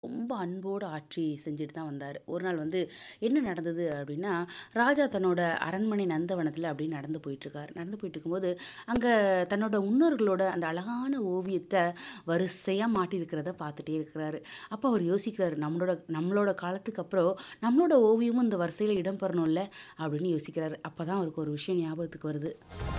ரொம்ப அன்போடு ஆட்சி செஞ்சுட்டு தான் வந்தாரு. ஒரு நாள் வந்து என்ன நடந்தது அப்டின்னா, ராஜா தன்னோட அரண்மனை நந்தவனத்தில அப்டியே நடந்து போயிட்டுருக்காரு. நடந்து போயிட்டுருக்கும்போது, அங்க தன்னோட முன்னோர்களோட அந்த அழகான ஓவியத்த வரிசையா மாட்டியிருக்கிறத பார்த்துட்டே இருக்கிறாரு. அப்ப அவர் யோசிக்கிறாரு, நம்மளோட நம்மளோட காலத்துக்கு அப்புறம் நம்மளோட ஓவியமும் இந்த வரிசையில இடம் பெறணும்ல அப்டின்னு யோசிக்கிறாரு. அப்பதான் அவருக்கு ஒரு விஷயம் ஞாபகத்துக்கு வருது.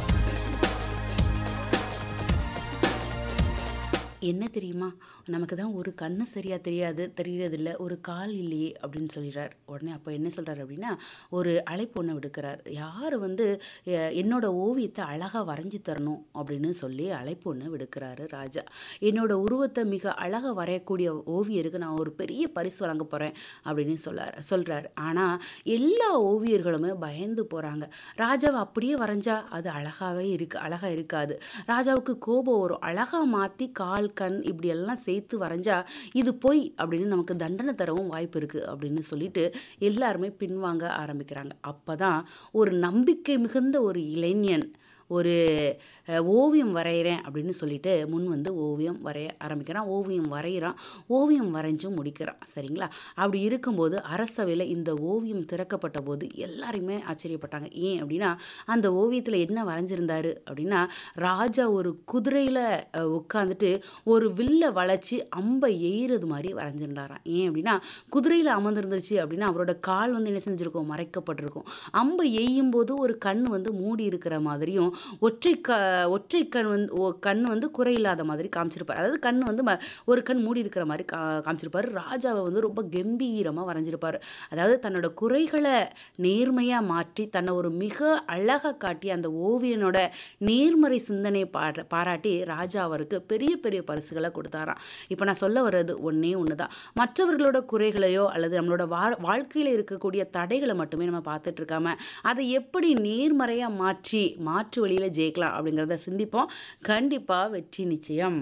என்ன தெரியுமா? நமக்கு தான் ஒரு கண்ணு சரியா தெரியாது தெரியறதில்ல. ஒரு கால் இல்லையே அப்டின்னு சொல்லிறார். உடனே அப்ப என்ன சொல்றாரு அப்டின்னா, ஒரு அழைப்பு ஒண்ண விடுக்கிறார். யாரு வந்து எ என்னோட ஓவியத்த அழகா வரைஞ்சு தரணும் அப்டின்னு சொல்லி அழைப்பு ஒண்ணு விடுக்கிறாரு ராஜா. என்னோட உருவத்த மிக அழகா வரையக்கூடிய ஓவியருக்கு நான் ஒரு பெரிய பரிசு வழங்க போறேன் அப்டின்னு சொல்லாரு சொல்றாரு. ஆனா, எல்லா ஓவியர்களுமே பயந்து போறாங்க. ராஜாவ அப்படியே வரைஞ்சா அது அழகாவே இருக்கு அழகா இருக்காது. ராஜாவுக்கு கோபம் வரும். அழகா மாத்தி கால், கண் இப்படியெல்லாம் சேர்த்து வரைஞ்சா, இது பொய் அப்படின்னு நமக்கு தண்டனை தரவும் வாய்ப்பு இருக்கு அப்டின்னு சொல்லிட்டு எல்லாருமே பின்வாங்க ஆரம்பிக்கிறாங்க. அப்பதான் ஒரு நம்பிக்கை மிகுந்த ஒரு இளைஞன் ஒரு அ ஓவியம் வரையறேன் அப்டின்னு சொல்லிட்டு முன் வந்து ஓவியம் வரைய ஆரம்பிக்கிறான். ஓவியம் வரையிறான். ஓவியம் வரைஞ்சும் முடிக்கிறான். சரிங்களா? அப்டி இருக்கும்போது அரசவையில இந்த ஓவியம் திறக்கப்பட்டபோது எல்லாருமே ஆச்சரியப்பட்டாங்க. ஏன் அப்டின்னா, அந்த ஓவியத்தில என்ன வரைஞ்சிருந்தாரு அப்டின்னா, ராஜா ஒரு குதிரையில அ உட்காந்துட்டு ஒரு வில்ல வளைச்சு அம்ப எய்றது மாரி வரைஞ்சிருந்தாராம். ஏன் அப்டின்னா, குதிரையில அமர்ந்திருந்துருச்சு அப்டின்னா, அவரோட கால் வந்து என்ன செஞ்சிருக்கும்? மறைக்கப்பட்டிருக்கும். அம்ப எய்யும்போது ஒரு கண் வந்து மூடி இருக்கிற மாதிரியும், ஒற்றை க ஒற்றை கண் வந்து ஒ கண் வந்து குறை இல்லாத மாதிரி காமிச்சிருப்பாரு. அதாவது கண் வந்து ம ஒரு கண் மூடி இருக்கிற மாரி கா காமிச்சிருப்பாரு. ராஜாவ வந்து ரொம்ப கம்பீரமா வரைஞ்சிருப்பாரு. அதாவது தன்னோட குறைகள நேர்மையா மாற்றி, தன்ன ஒரு மிக அழகா காட்டி அந்த ஓவியனோட நேர்மறை சிந்தனைய பார பாராட்டி ராஜா அவருக்கு பெரிய பெரிய பரிசுகள குடுத்தாராம். இப்ப நான் சொல்ல வர்றது ஒண்ணே ஒண்ணு தான். மற்றவர்களோட குறைகளையோ அல்லது நம்மளோட வா வாழ்க்கையில இருக்கக்கூடிய தடைகள மட்டுமே நம்ம பார்த்துட்டு இருக்காம, அத எப்படி நேர்மறையா மாற்றி, மாற்று வழியில ஜெயிக்கலாம் அப்டிங்கிறத சிந்திப்போம். கண்டிப்பா வெற்றி நிச்சயம்.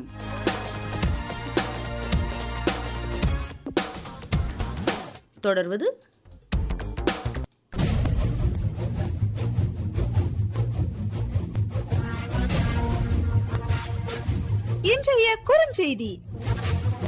தொடர்வது இன்றைய குறுஞ்செய்தி